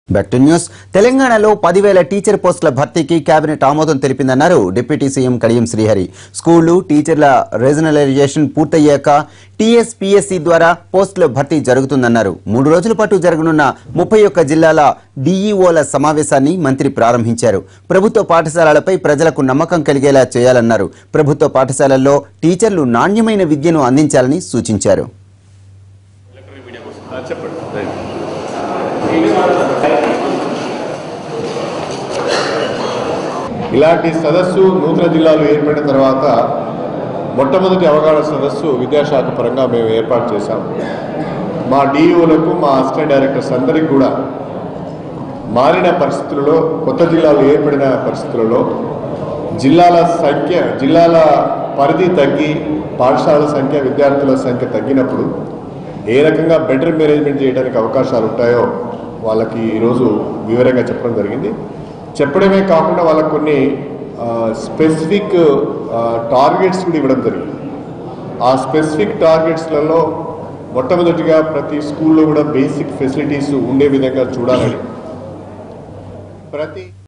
back to news తెలంగాణలో పదివేల teacher పోస్టుల భర్తీకి కేబినెట్ ఆమోదం తెలిపిందన్నారు డిప్యూటీ సీఎం కడియం శ్రీహరి స్కూళ్లు టీచర్ల రీజనలైజేషన్ పూర్తయ్యాక టీఎస్పీఎస్సీ ద్వారా పోస్టుల భర్తీ జరుగుతుందన్నారు మూడు రోజుల పాటు జరగనున్న ముప్పై ఒక్క జిల్లాల డీఈఓల సమావేశాన్ని మంత్రి ప్రారంభించారు ప్రభుత్వ పాఠశాలలపై ప్రజలకు నమ్మకం కలిగేలా చేయాలన్నారు ప్రభుత్వ పాఠశాలల్లో టీచర్లు నాణ్యమైన విద్యను అందించాలని సూచించారు చెప్పండి ఇలాంటి సదస్సు నూతన జిల్లాలు ఏర్పడిన తర్వాత మొట్టమొదటి అవగాహన సదస్సు విద్యాశాఖ పరంగా మేము ఏర్పాటు చేశాం మా డిఈఓలకు మా అసిస్టెంట్ డైరెక్టర్స్ అందరికీ కూడా మారిన పరిస్థితులలో కొత్త జిల్లాలు ఏర్పడిన పరిస్థితులలో జిల్లాల సంఖ్య జిల్లాల పరిధి తగ్గి పాఠశాలల సంఖ్య విద్యార్థుల సంఖ్య తగ్గినప్పుడు ఏ రకంగా బెటర్ మేనేజ్మెంట్ చేయడానికి అవకాశాలు ఉంటాయో వాళ్ళకి ఈరోజు వివరంగా చెప్పడం జరిగింది చెప్పడమే కాకుండా వాళ్ళకు కొన్ని స్పెసిఫిక్ టార్గెట్స్ కూడా ఇవ్వడం జరిగింది ఆ స్పెసిఫిక్ టార్గెట్స్లలో మొట్టమొదటిగా ప్రతి స్కూల్లో కూడా బేసిక్ ఫెసిలిటీస్ ఉండే విధంగా చూడాలని ప్రతి